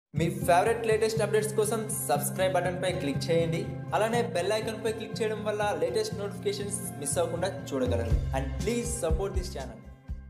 మీ favourite latest updates కోసం subscribe button పై click చేయండి అలానే బెల్ ఐకాన్ పై క్లిక్ చేయడం వల్ల లేటెస్ట్ నోటిఫికేషన్స్ మిస్ అవ్వకుండా చూడగలరు and please support this channel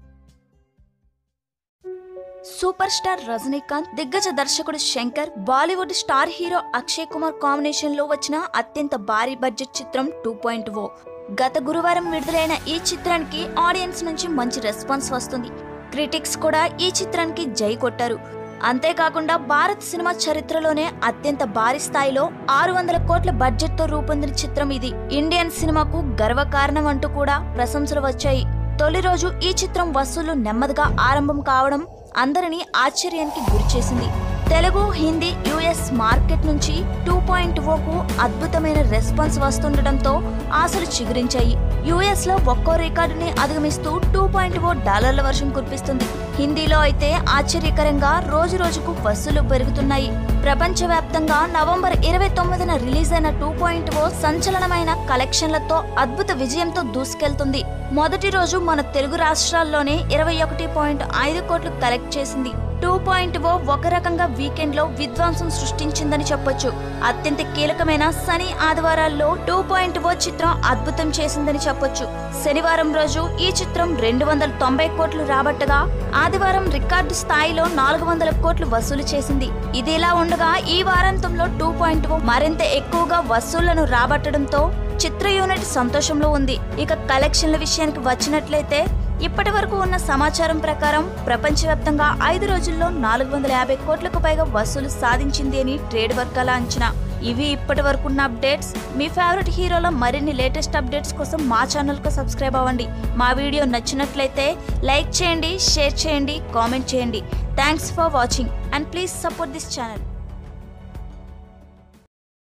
super star Rajinikanth దిగ్గజ దర్శకుడు Shankar Bollywood star hero Akshay Kumar combination లో వచ్చిన అత్యంత భారీ బడ్జెట్ చిత్రం టూ పాయింట్ ఓ గత గురువారం విడుదలైన ఈ చిత్రానికి ఆడియన్స్ నుంచి మంచి రెస్పాన్స్ వస్తుంది క్రిటిక్స్ కూడా ఈ చిత్రానికి జై కొట్టారు అంతేకాకుండా భారత్ సినిమా చరిత్రలోనే అత్యంత భారీ స్థాయిలో ఆరు వందల కోట్ల బడ్జెట్ తో రూపొందిన చిత్రం ఇది ఇండియన్ సినిమాకు గర్వకారణం అంటూ కూడా ప్రశంసలు వచ్చాయి తొలి రోజు ఈ చిత్రం వసూళ్లు నెమ్మదిగా ఆరంభం కావడం అందరినీ ఆశ్చర్యానికి గురిచేసింది తెలుగు హిందీ యుఎస్ మార్కెట్ నుంచి టూ పాయింట్ ఓకు అద్భుతమైన రెస్పాన్స్ వస్తుండటంతో ఆశలు చిగురించాయి యుఎస్ లో ఒక్కో రికార్డుని అధిగమిస్తూ టూ పాయింట్ ఓ డాలర్ల వర్షం కురిపిస్తుంది హిందీలో అయితే ఆశ్చర్యకరంగా రోజు రోజుకు వసూలు పెరుగుతున్నాయి ప్రపంచవ్యాప్తంగా నవంబర్ ఇరవై తొమ్మిదిన రిలీజ్ అయిన టూ పాయింట్ ఓ సంచలనమైన కలెక్షన్లతో అద్భుత విజయంతో దూసుకెళ్తుంది మొదటి రోజు మన తెలుగు రాష్ట్రాల్లోనే ఇరవై ఒకటి పాయింట్ ఐదు కోట్లు కలెక్ట్ చేసింది టూ పాయింట్ ఓ ఒక రకంగా వీకెండ్ లో విధ్వంసం సృష్టించిందని చెప్పొచ్చు అత్యంత కీలకమైన శని ఆదివారాల్లో టూ పాయింట్ ఓ చిత్రం అద్భుతం చేసిందని చెప్పొచ్చు శనివారం రోజు ఈ చిత్రం రెండు వందల తొంభై కోట్లు రాబట్టగా ఆదివారం రికార్డు స్థాయిలో నాలుగు వందల కోట్లు వసూలు చేసింది ఇది ఇలా ఉండగా ఈ వారాంతంలో టూ పాయింట్ ఓ మరింత ఎక్కువగా వసూళ్లను రాబట్టడంతో చిత్ర యూనిట్ సంతోషంలో ఉంది ఇక కలెక్షన్ల విషయానికి వచ్చినట్లయితే ఇప్పటి వరకు ఉన్న సమాచారం ప్రకారం ప్రపంచవ్యాప్తంగా ఐదు రోజుల్లో నాలుగు వందల యాభై కోట్లకు పైగా వసూలు సాధించింది అని ట్రేడ్ వర్గాల అంచనా ఇవి ఇప్పటి వరకు ఉన్న అప్డేట్స్ మీ ఫేవరెట్ హీరోల మరిన్ని లేటెస్ట్ అప్డేట్స్ కోసం మా ఛానల్కు సబ్స్క్రైబ్ అవ్వండి మా వీడియో నచ్చినట్లయితే లైక్ చేయండి షేర్ చేయండి కామెంట్ చేయండి thanks for watching and please support this channel